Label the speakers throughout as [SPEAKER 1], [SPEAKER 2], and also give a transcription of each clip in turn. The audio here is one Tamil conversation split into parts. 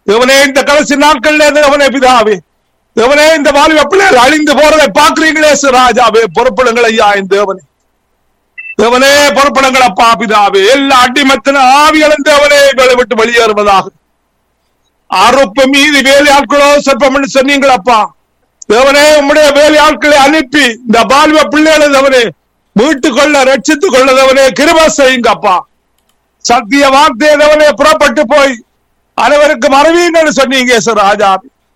[SPEAKER 1] தேவனே இந்த கடைசி நாட்கள்ல தேவனே பிதாவே தேவனே இந்த வாழ்வு பிள்ளைகள் அழிந்து போறதை பாக்குறீங்களே ராஜாவே பொறுப்பிடுங்கள் ஐயா இந்த தேவனே தேவனே பொறுப்பிடுங்கள் அப்பா பிதாவே எல்லா அடிமத்தின ஆவிகளும் தேவனே வேலை விட்டு வெளியேறுவதாக அறுப்பு மீதி வேலை ஆட்களோ சொற்பம் சொன்னீங்களப்பா தேவனே உம்முடைய வேலை ஆட்களை அனுப்பி இந்த பால்வ பிள்ளைகளை தேவனே மீட்டுக் கொள்ள ரட்சித்துக் கொள்ள தேவனே கிருப செய்யுங்கப்பா சத்திய வார்த்தையை தேவனே புறப்பட்டு போய் அனைவருக்கும் அறிவிங்கன்னு சொன்னீங்க சார் ராஜா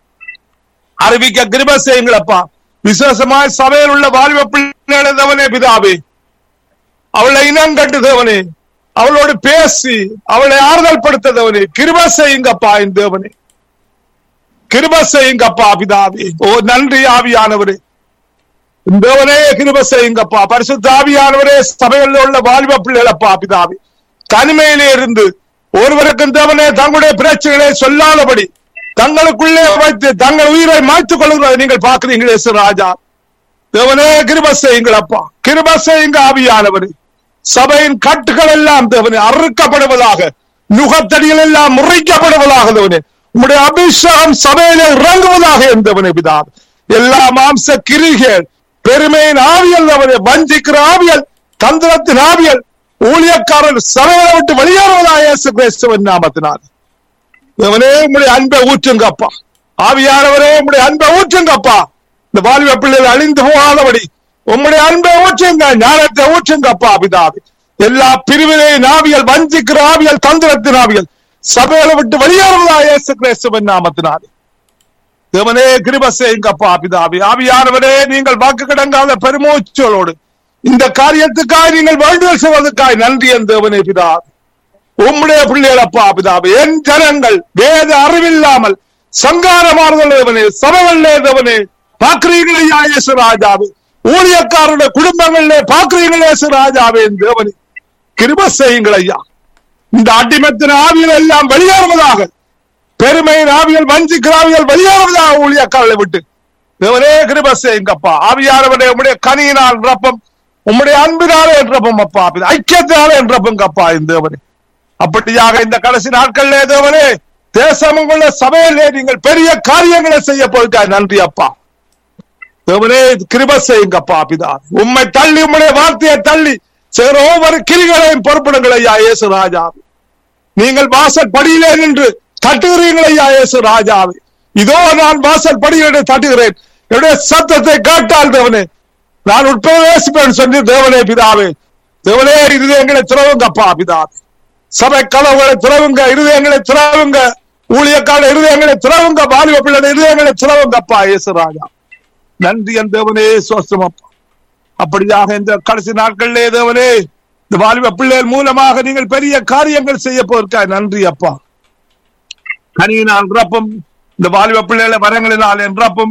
[SPEAKER 1] அறிவிக்க கிருப செய்யுங்களப்பா விசேஷமாய் சபையில் உள்ள வாழ்வ பிள்ளைகளை தேவனே பிதாவே அவளை இனம் கண்டு தேவனே அவளோடு பேசி அவளை ஆறுதல் படுத்த தேவனே கிருப செய்யுங்கப்பா இந்த தேவனே கிருப செய்யுங்கப்பா பிதாவே ஓ நன்றி ஆவியானவரே இந்த தேவனே கிருப செய்யுங்கப்பா பரிசுத்த ஆவியானவரே சபையில் உள்ள வாலிப பிள்ளைகளப்பா பிதாவே தனிமையிலே இருந்து ஒருவருக்கும் தேவனே தங்களுடைய பிரச்சனைகளை சொல்லாதபடி தங்களுக்குள்ளே வைத்து தங்கள் உயிரை மாய்த்துக் கொள்கிறதை நீங்கள் பார்க்கிறீங்களே சார் ராஜா தேவனே கிருப செய்யுங்களப்பா கிருப செய்யுங்க ஆவியானவரே சபையின் கட்டுகள் எல்லாம் தேவனே அறுக்கப்படுவதாக நுகத்தடிகள் எல்லாம் முறைக்கப்படுவதாக தேவனே உம்முடைய அபிஷேகம் சபையிலே இறங்குவதாக என்பவனே பிதா எல்லா மாம்ச கிரிகள் பெருமையின் ஆவியல் அவனை வஞ்சிக்கிற ஆவியல் தந்திரத்தின் ஆவியல் ஊழியக்காரர் சபையை விட்டு வெளியேறுவதாக இயேசு கிறிஸ்துவின் நாமத்தினால் தேவனே உம்முடைய அன்பை ஊற்றுங்கப்பா ஆவியானவரே உம்முடைய அன்பை ஊற்றுங்கப்பா இந்த வாழ்வ பிள்ளைகள் அழிந்து போகாதபடி உம்முடைய அன்பை ஊற்றுங்க ஞானத்தை ஊற்றுங்கப்பா பிதாவே எல்லா பிரிவினையின் ஆவியல் வஞ்சிக்கிற ஆவியல் தந்திரத்தின் ஆவியல் சபைகளை விட்டு வெளியேறுவதா இயேசு கிறிஸ்துவின் நாமத்தினாலே தேவனே கிருப செய்யுங்கப்பா பிதாவே ஆவியானவரே நீங்கள் வாக்கு கிடங்காத பெருமூச்சலோடு இந்த காரியத்துக்காக நீங்கள் வேண்டுதல் செய்வதற்காய் நன்றி என் தேவனே பிதாவே உம்முடைய பிள்ளைகளப்பா பிதாவே என் ஜனங்கள் வேத அறிவில்லாமல் சங்காரமாறுதல் தேவனே சபைகளிலே தேவனே பாக்குறீங்களே இயேசு ராஜாவே ஊழியக்காரருடைய குடும்பங்களிலே பாக்குறீங்களே இயேசு ராஜாவே என் தேவனே கிருப செய்யுங்கள் ஐயா இந்த அடிமத்தின் ஆவியல் எல்லாம் வெளியேறுவதாக பெருமையின் ஆவியல் வஞ்சிக்கிற ஆவியல் வெளியேறுவதாக ஊழியக்காரர்களை விட்டு தேவனே கிருப செய்யுங்கப்பா ஆவியானவனே உம்முடைய கனியினால் ரப்பம் உம்முடைய அன்பினாலே என்றப்பம் அப்பா ஐக்கியத்தினாலே என்றப்பங்கப்பா இந்த தேவனே அப்படியாக இந்த கடைசி நாட்களிலே தேவனே தேசமும் உள்ள சபையிலே நீங்கள் பெரிய காரியங்களை செய்ய போயிருக்காய் நன்றி அப்பா தேவனே கிருப செய்யுங்கப்பா பிதா உம்மை தள்ளி உம்முடைய வார்த்தையை தள்ளி செய்கிற ஒவ்வொரு கிரிகளையும் பொறுப்பிடுங்கள் ஐயா இயேசு ராஜா நீங்கள் வாசல் படியிலே நின்று தட்டுகிறீர்கள் ஐயா இயேசு ராஜாவே இதோ நான் வாசல் படியிலே தட்டுகிறேன் என்னுடைய சத்தத்தை கேட்டால் தேவனே நான் உட்பிரவேசிப்பேன் சொல்லி தேவனே பிதாவே தேவனே இருதயங்களை திறவுங்கப்பா பிதாவே சபை கதவுகளை திறவுங்க இருதயங்களை திறவுங்க ஊழியக்கால இருதயங்களை திறவுங்க பாலிவ பிள்ளை இருதயங்களை திறவுங்கப்பா இயேசு ராஜா நன்றி என் தேவனே சோஸ்தமப்பா அப்படியாக இந்த கடைசி நாட்களிலே தேவனே இந்த வாலிப பிள்ளைகள் மூலமாக நீங்கள் பெரிய காரியங்கள் செய்ய போயிருக்காய் நன்றி அப்பா கனியினால் ரப்பம் இந்த வாலிப பிள்ளைகளை வரங்களினால் என் ரப்பம்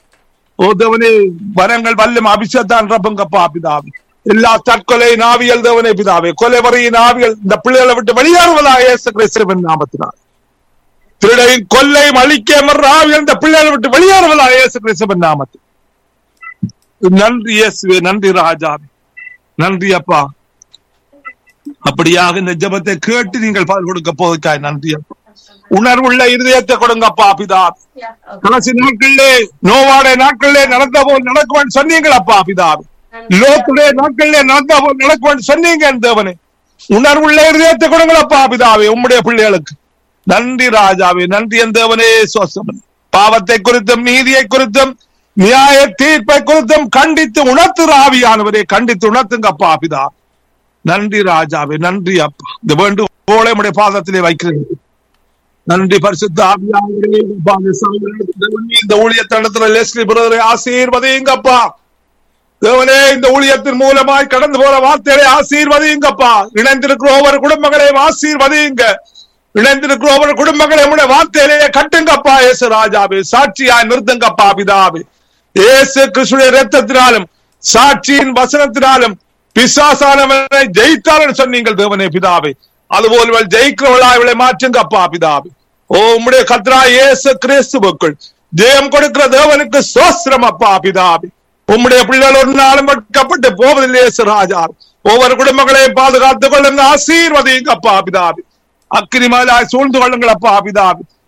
[SPEAKER 1] ஓ தேவனே வரங்கள் வல்லும் அபிஷேகத்தான் ரப்பங்கப்பா பிதாவே எல்லா தற்கொலை நாவியல் தேவனே பிதாவே கொலை வரையின் ஆவியல் இந்த பிள்ளைகளை விட்டு வெளியேறுவதாக இயேசு கிறிஸ்துவின் நாமத்தினால் திருடையின் கொல்லையும் அழிக்க மர்ற ஆவியல் இந்த பிள்ளைகளை விட்டு வெளியேறுவதாக இயேசு கிறிஸ்துவின் நாமத்தில் நன்றி இயேசுவே நன்றி ராஜாவே நன்றி அப்பா அப்படியாக இந்த ஜெபத்தை கேட்டு நீங்கள் பால் கொடுக்க போவதற்காய் நன்றி அப்பா உணர்வுள்ள இருதயத்தை கொடுங்கப்பா பிதா கடைசி நாட்களிலே நோவாடைய நாட்களிலே நடந்த போல் நடக்குவான் சொன்னீங்களப்பா பிதாவே லோத்துடைய நாட்களிலே நடந்த போல் நடக்குவான் சொன்னீங்க என் தேவனே உணர்வுள்ள இருதயத்தை கொடுங்களப்பா பிதாவே உம்முடைய பிள்ளைகளுக்கு நன்றி ராஜாவே நன்றி என் தேவனே சோசமன் பாவத்தை குறித்தும் நீதியை குறித்தும் நியாய தீர்ப்பை குறித்தும் கண்டித்து உணர்த்து ஆவியானவரே கண்டித்து உணர்த்துங்கப்பா பிதா நன்றி ராஜாவே நன்றி அப்பா இந்த வேண்டும் போல உடைய பாதத்திலே வைக்கிறேன் நன்றி பரிசுத்த ஆவியானவரே பாத சகோதரரே, இந்த ஊழியத்தனத்துல லெஸ்லி பிரதரை ஆசீர்வதிங்கப்பா தேவனே இந்த ஊழியத்தின் மூலமாய் கடந்து போற வார்த்தைகளை ஆசீர்வதிங்கப்பா இணைந்திருக்கிற ஒவ்வொரு குடும்பங்களையும் ஆசீர்வதிங்க இணைந்திருக்கிற ஒவ்வொரு குடும்பங்களை உடைய வார்த்தையிலேயே கட்டுங்கப்பா இயேசு ராஜாவே சாட்சியாய் நிறுத்துங்கப்பா பிதாவே இயேசு கிறிஸ்துடைய ரத்தத்தினாலும் சாட்சியின் வசனத்தினாலும் பிசாசானவனை ஜெயித்தாலும் சொன்னீங்கள் தேவனே பிதாவே அதுபோல் இவள் ஜெயிக்கிறவளா இவளை மாற்றுங்கப்பா பிதாவே ஓ உம்முடைய கத்ரா இயேசு கிறிஸ்துவுக்குள் ஜெயம் கொடுக்கிற தேவனுக்கு சோஸ்திரம் அப்பா பிதாவே உம்முடைய பிள்ளைகள் ஒரு நாளும் வெட்கப்பட்டு போவதில்லை இயேசு ராஜா ஒவ்வொரு குடும்பங்களையும் பாதுகாத்துக் கொள்ளுங்க ஆசீர்வதிங்கப்பா பிதாவே அக்கினிமலாய் சூழ்ந்து கொள்ளுங்கள் அப்பா பிதாவே